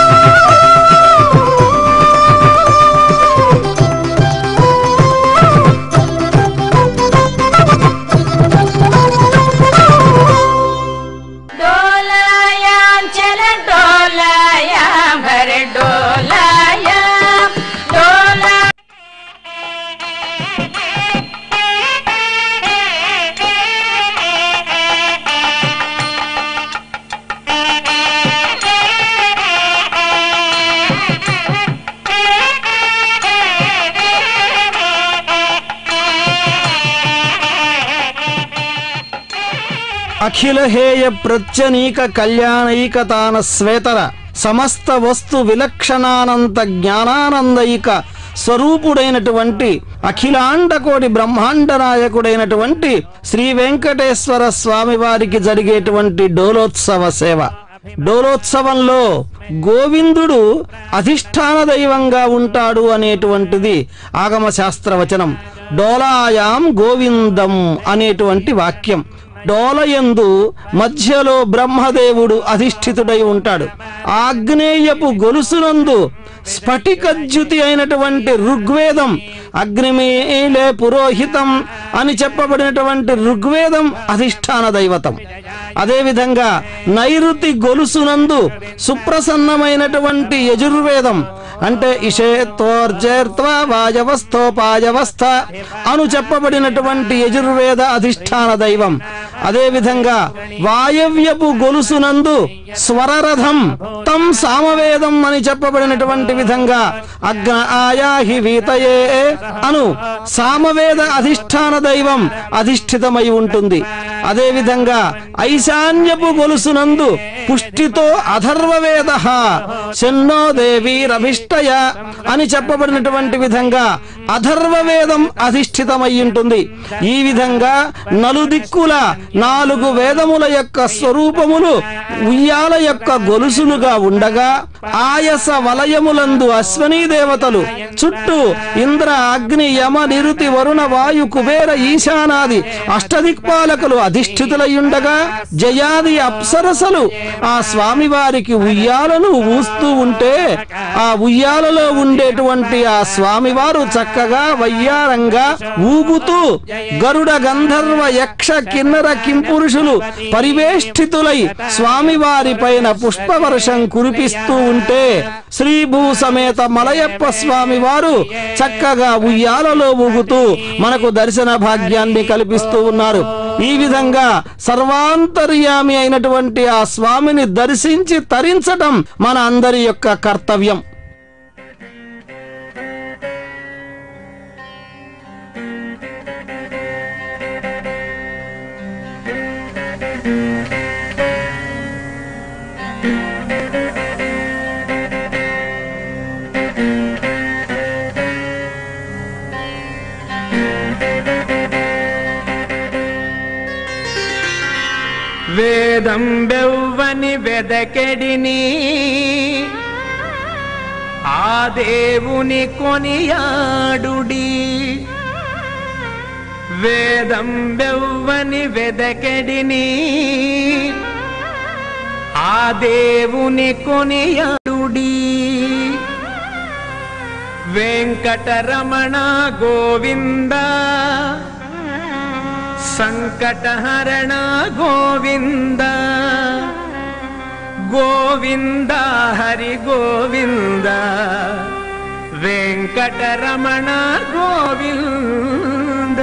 डोलायां चल डोलायां भर डोलायां डोला అఖిలహేయ ప్రత్యనీక కళ్యాణైకతాన శ్వేతర సమస్త వస్తు విలక్షణానంత జ్ఞానానందైక స్వరూపుడైనటువంటి అఖిలాండకోటి బ్రహ్మాండ నాయకుడైనటువంటి శ్రీ వెంకటేశ్వర స్వామి వారికి జరిగేటువంటి డోలోత్సవ సేవ డోలోత్సవంలో గోవిందుడు అధిష్టాన దైవంగా ఉంటాడు అనేటువంటిది ఆగమ శాస్త్రవచనం డోలాయాం గోవిందం అనేటువంటి వాక్యం డోలయందు మధ్యలో బ్రహ్మదేవుడు అధిష్ఠితుడై ఉంటాడు ఆగ్నేయపు గొలుసునందు స్ఫటికజ్యుతి అయినటువంటి ఋగ్వేదం అగ్నిమీలే పురోహితం అని చెప్పబడినటువంటి ఋగ్వేదం అధిష్టాన దైవతం అదేవిధంగా నైరుతి గొలుసునందు సుప్రసన్నమైనటువంటి యజుర్వేదం అంటే ఇషేత్వోర్జేర్త్వ వాయవస్థోపాయవస్థ అను చెప్పబడినటువంటి యజుర్వేద అధిష్టాన దైవం అదేవిధంగా వాయవ్యపు గొలుసునందు స్వరరథం తం సామవేదం అని చెప్పబడినటువంటి విధంగా అగ్న ఆయాహి వీతయే అను సామవేద అధిష్టాన దైవం అధిష్ఠితమై ఉంటుంది అదేవిధంగా ఐశాన్యపు గొలుసునందు పుష్టితో అథర్వవేద శన్నో దేవీరభిష్టయ అని చెప్పబడినటువంటి విధంగా అథర్వవేదం అధిష్ఠితమై ఉంటుంది ఈ విధంగా నలుదిక్కుల నాలుగు వేదముల యొక్క స్వరూపములు ఉయ్యాల యొక్క గొలుసులుగా ఉండగా ఆయస వలయములందు అశ్వనీ దేవతలు చుట్టూ ఇంద్ర అగ్ని యమ నిరుతి వరుణ వాయు కుబేర ఈశానాది అష్టదిక్పాలకులు అధిష్ఠితులయ్యుండగా జయాది అప్సరసలు ఆ స్వామివారికి ఉయ్యాలను ఊస్తూ ఉంటే ఆ ఉయ్యాలలో ఉండేటువంటి ఆ స్వామివారు చక్కగా వయ్యారంగా ఊగుతూ గరుడ గంధర్వ యక్ష కిన్నర కింపురుషులు పరివేష్టితులై స్వామివారి పైన పుష్పవర్షం కురిపిస్తూ ఉంటే శ్రీభూ సమేత మలయప్ప స్వామి వారు చక్కగా ఉయ్యాలలో ఊగుతూ మనకు దర్శన భాగ్యాన్ని కల్పిస్తూ ఉన్నారు ఈ విధంగా సర్వాంతర్యామి అయినటువంటి ఆ స్వామిని దర్శించి తరించటం మన అందరి యొక్క కర్తవ్యం వేదం బెవ్వని వెదకెడిని ఆ దేవుని కొనియాడుడి వేదం బెవ్వని వెదకెడిని ఆ దేవుని కొనియాడుడి వెంకటరమణ గోవింద సంకటహరణ గోవింద గోవింద హరి గోవింద వెంకటరమణ గోవింద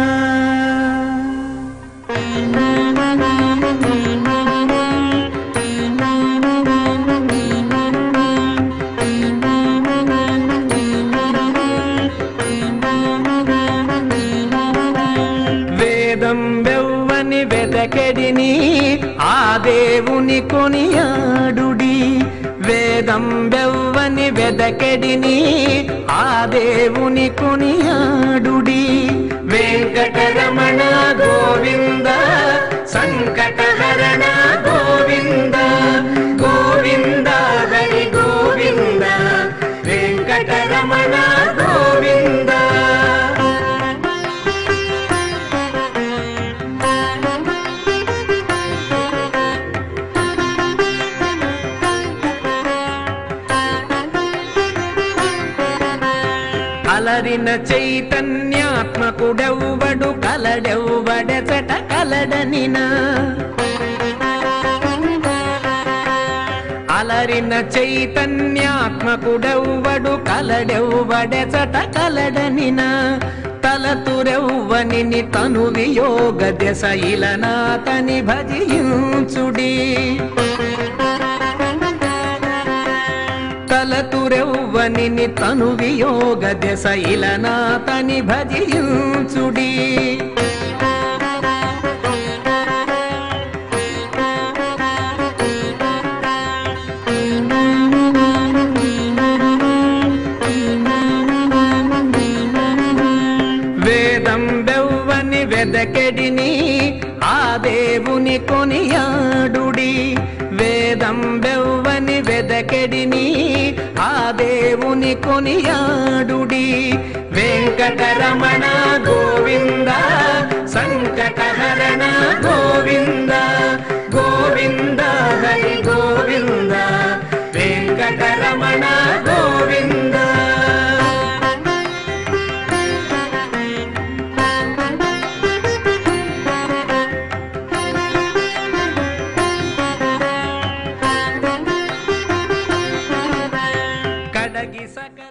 వేదం వెవ్వని వెదకెడిని ఆ దేవుని కొనియాడుడి వేదం వెవ్వని వెదకెడిని ఆ దేవుని కొనియాడుడి వెంకటరమణ గోవింద సంకటహరణ గోవింద గోవింద హరి గోవింద వెంకటరమణ గోవింద అలరిన చైతన్యాత్మకుడెవ్వడు కలడెవ్వడెచట కలడనినా అలరిన చైతన్యాత్మకుడెవ్వడు కలడెవ్వడెచట కలడనినా తలతురెవ్వనిని తను వియోగ దశ ఇలనాతని భజించుడి తలతురెవ్వనిని తను వియోగ దశ ఇలనాతని భజించుడి వేదం బెవ్వని వెదకెడిని ఆ దేవుని కొనియాడుడి వేదం బెవ్వని వెదకెడిని ఆ దేవుని కొనియాడుడి వెంకటరమణ గోవింద సంకటహరణ గోవింద గోవింద హరి గోవింద వెంకటరమణ గోవింద కడగి సక